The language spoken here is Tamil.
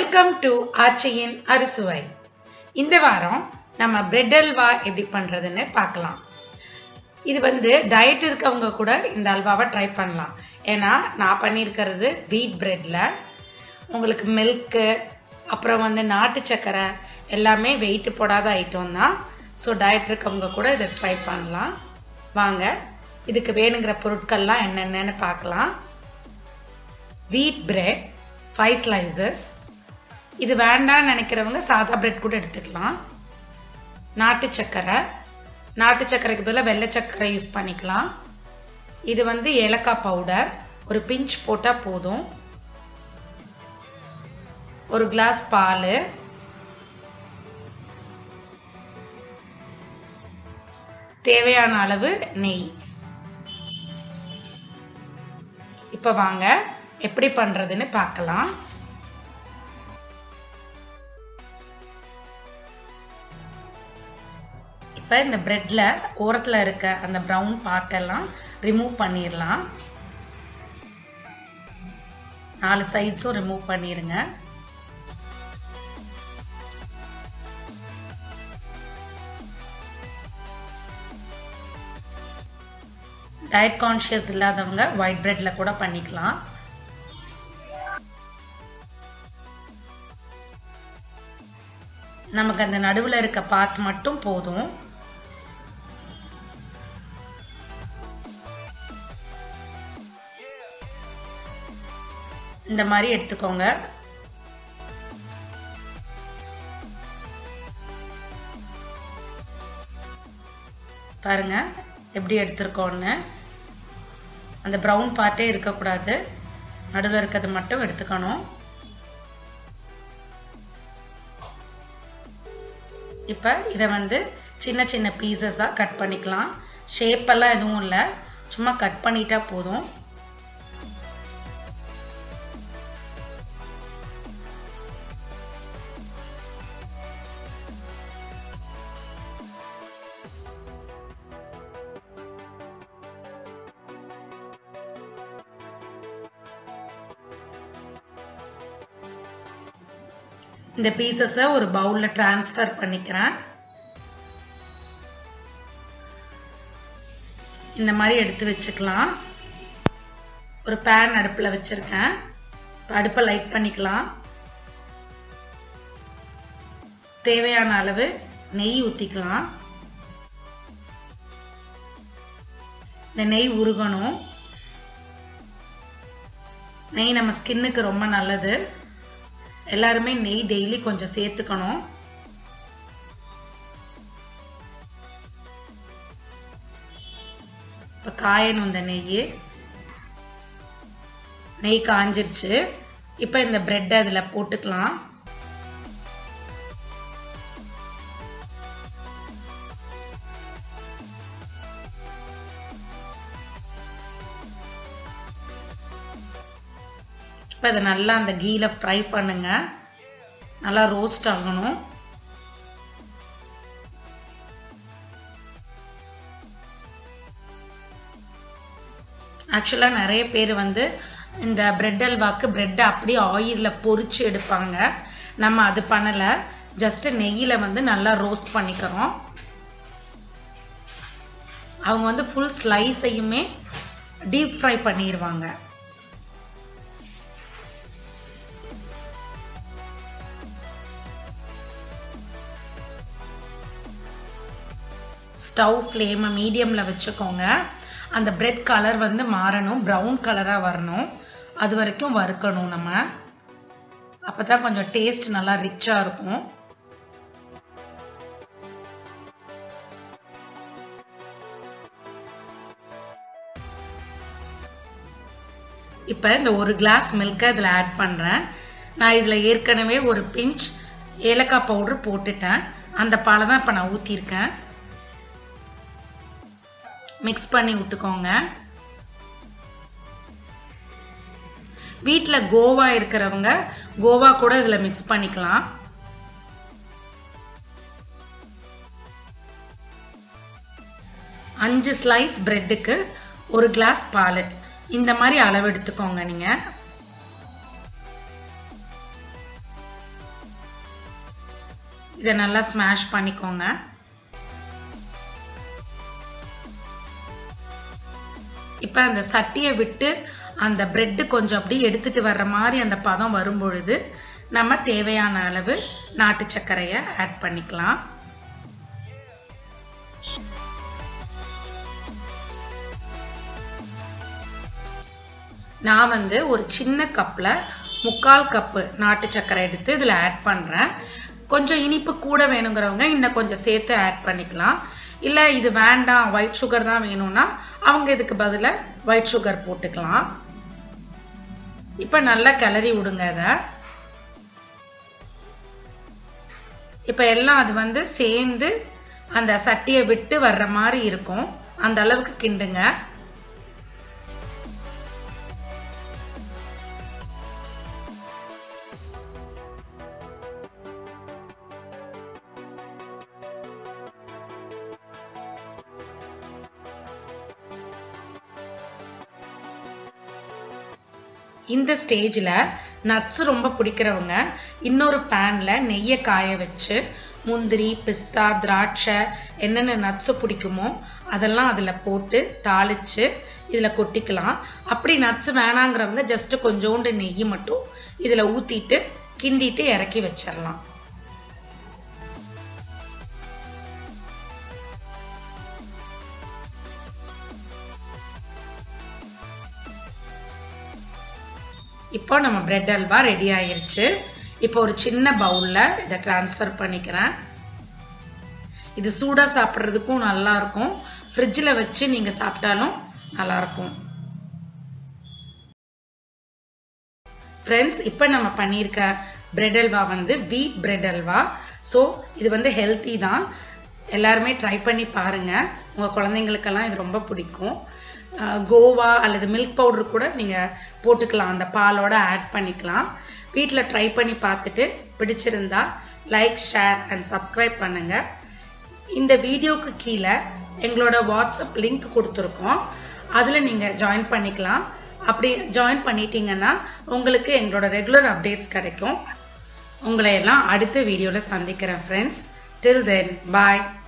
வெல்கம் டு ஆச்சையின் அறுசுவை இந்த வாரம் நம்ம பிரெட் அல்வா எப்படி பண்ணுறதுன்னு பார்க்கலாம் இது வந்து டயட் இருக்கவங்க கூட இந்த அல்வாவை ட்ரை பண்ணலாம் ஏன்னா நான் பண்ணியிருக்கிறது வீட் பிரெட்டில் உங்களுக்கு மில்க்கு அப்புறம் வந்து நாட்டு சக்கரை எல்லாமே வெயிட் போடாத ஐட்டம் தான் ஸோ டயட் இருக்கவங்க கூட இதை ட்ரை பண்ணலாம் வாங்க இதுக்கு வேணுங்கிற பொருட்கள்லாம் என்னென்னு பார்க்கலாம் வீட் பிரெட் ஃபைவ் ஸ்லைசஸ் இது வேண்டாம்னு நினைக்கிறவங்க சாதா பிரெட் கூட எடுத்துக்கலாம் நாட்டு சக்கரை நாட்டு சக்கரைக்கு பதிலாக வெள்ளை சக்கரை யூஸ் பண்ணிக்கலாம் இது வந்து ஏலக்காய் பவுடர் ஒரு பிஞ்ச் போட்டால் போதும் ஒரு கிளாஸ் பால் தேவையான அளவு நெய் இப்போ வாங்க எப்படி பண்ணுறதுன்னு பார்க்கலாம் இப்போ இந்த ப்ரெட்டில் ஓரத்தில் இருக்க அந்த ப்ரௌன் பார்ட்டெல்லாம் ரிமூவ் பண்ணிடலாம் நாலு சைட்ஸும் ரிமூவ் பண்ணிடுங்க டயட் கான்ஷியஸ் இல்லாதவங்க ஒயிட் பிரெட்ல கூட பண்ணிக்கலாம் நமக்கு அந்த நடுவில் இருக்க பார்ட் மட்டும் போதும் இந்த மாதிரி எடுத்துக்கோங்க பாருங்க எப்படி எடுத்திருக்கோன்னு அந்த ப்ரௌன் பார்ட்டே இருக்கக்கூடாது நடுவில் இருக்கிறது மட்டும் எடுத்துக்கணும் இப்போ இதை வந்து சின்ன சின்ன பீசஸாக கட் பண்ணிக்கலாம் ஷேப்பெல்லாம் எதுவும் இல்லை சும்மா கட் பண்ணிட்டா போதும் இந்த பீசஸை ஒரு பவுலில் டிரான்ஸ்ஃபர் பண்ணிக்கிறேன் இந்த மாதிரி எடுத்து வச்சுக்கலாம் ஒரு பேன் அடுப்பில் வச்சுருக்கேன் அடுப்பை லைட் பண்ணிக்கலாம் தேவையான அளவு நெய் ஊற்றிக்கலாம் இந்த நெய் உருகணும் நெய் நம்ம ஸ்கின்னுக்கு ரொம்ப நல்லது எல்லாருமே நெய் டெய்லி கொஞ்சம் சேர்த்துக்கணும் இப்போ காயணும் இந்த நெய் நெய் காஞ்சிருச்சு இப்போ இந்த பிரெட் அதில் போட்டுக்கலாம் இப்போ இதை நல்லா அந்த கீல ஃப்ரை பண்ணுங்க நல்லா ரோஸ்ட் ஆகணும் ஆக்சுவலாக நிறைய பேர் வந்து இந்த பிரெட் அல்வாக்கு பிரெட்டை அப்படியே ஆயிலில் பொறிச்சு எடுப்பாங்க நம்ம அது பண்ணலை ஜஸ்ட் நெய்யில் வந்து நல்லா ரோஸ்ட் பண்ணிக்கிறோம் அவங்க வந்து ஃபுல் ஸ்லைஸையுமே டீப் ஃப்ரை பண்ணிடுவாங்க ஸ்டவ் ஃப்ளேமை மீடியமில் வச்சுக்கோங்க அந்த பிரெட் கலர் வந்து மாறணும் ப்ரௌன் கலராக வரணும் அது வரைக்கும் வறுக்கணும் நம்ம அப்போ தான் கொஞ்சம் டேஸ்ட் நல்லா ரிச்சாக இருக்கும் இப்போ இந்த ஒரு கிளாஸ் மில்கை இதில் ஆட் பண்ணுறேன் நான் இதில் ஏற்கனவே ஒரு பிஞ்ச் ஏலக்காய் பவுடர் போட்டுட்டேன் அந்த பாலை தான் இப்போ நான் ஊற்றிருக்கேன் மிக்ஸ் பண்ணி விட்டுக்கோங்க வீட்டில் கோவா இருக்கிறவங்க கோவா கூட இதில் மிக்ஸ் பண்ணிக்கலாம் அஞ்சு ஸ்லைஸ் பிரெட்டுக்கு ஒரு கிளாஸ் பால் இந்த மாதிரி அளவு எடுத்துக்கோங்க நீங்கள் இதை நல்லா ஸ்மாஷ் பண்ணிக்கோங்க இப்போ அந்த சட்டியை விட்டு அந்த பிரெட்டு கொஞ்சம் அப்படியே எடுத்துட்டு வர்ற மாதிரி அந்த பதம் வரும் பொழுது நம்ம தேவையான அளவு நாட்டு சர்க்கரையை ஆட் பண்ணிக்கலாம் நான் வந்து ஒரு சின்ன கப்பில் முக்கால் கப்பு நாட்டு சர்க்கரை எடுத்து இதில் ஆட் பண்ணுறேன் கொஞ்சம் இனிப்பு கூட வேணுங்கிறவங்க இன்னும் கொஞ்சம் சேர்த்து ஆட் பண்ணிக்கலாம் இல்லை இது வேண்டாம் ஒயிட் சுகர் தான் வேணும்னா அவங்க இதுக்கு பதிலாக ஒயிட் சுகர் போட்டுக்கலாம் இப்போ நல்லா கிளறி விடுங்க அதை இப்போ எல்லாம் அது வந்து சேர்ந்து அந்த சட்டியை விட்டு வர்ற மாதிரி இருக்கும் அந்த அளவுக்கு கிண்டுங்க இந்த ஸ்டேஜில் நட்ஸ் ரொம்ப பிடிக்கிறவங்க இன்னொரு பேனில் நெய்யை காய வச்சு முந்திரி பிஸ்தா திராட்சை என்னென்ன நட்ஸு பிடிக்குமோ அதெல்லாம் அதில் போட்டு தாளித்து இதில் கொட்டிக்கலாம் அப்படி நட்ஸ் வேணாங்கிறவங்க ஜஸ்ட்டு கொஞ்சோண்டு நெய் மட்டும் இதில் ஊற்றிட்டு கிண்டிட்டு இறக்கி வச்சிடலாம் இப்போ நம்ம பிரெட் அல்வா ரெடி ஆயிருச்சு இப்போ ஒரு சின்ன பவுலில் இதை டிரான்ஸ்ஃபர் பண்ணிக்கிறேன் இது சூடாக சாப்பிட்றதுக்கும் நல்லா இருக்கும் ஃப்ரிட்ஜில் வச்சு நீங்கள் சாப்பிட்டாலும் நல்லா இருக்கும் ஃப்ரெண்ட்ஸ் இப்போ நம்ம பண்ணியிருக்க பிரெட் அல்வா வந்து வீட் பிரெட் அல்வா ஸோ இது வந்து ஹெல்த்தி தான் எல்லாருமே ட்ரை பண்ணி பாருங்கள் உங்கள் குழந்தைங்களுக்கெல்லாம் இது ரொம்ப பிடிக்கும் கோவா அல்லது மில்க் பவுடர் கூட நீங்கள் போட்டுக்கலாம் அந்த பாலோட ஆட் பண்ணிக்கலாம் வீட்டில் ட்ரை பண்ணி பார்த்துட்டு பிடிச்சிருந்தா லைக் ஷேர் அண்ட் சப்ஸ்கிரைப் பண்ணுங்கள் இந்த வீடியோக்கு கீழே எங்களோட வாட்ஸ்அப் லிங்க் கொடுத்துருக்கோம் அதில் நீங்கள் ஜாயின் பண்ணிக்கலாம் அப்படி ஜாயின் பண்ணிட்டீங்கன்னா உங்களுக்கு எங்களோட ரெகுலர் அப்டேட்ஸ் கிடைக்கும் உங்களை எல்லாம் அடுத்த வீடியோவில் சந்திக்கிறேன் ஃப்ரெண்ட்ஸ் டில் தென் பாய்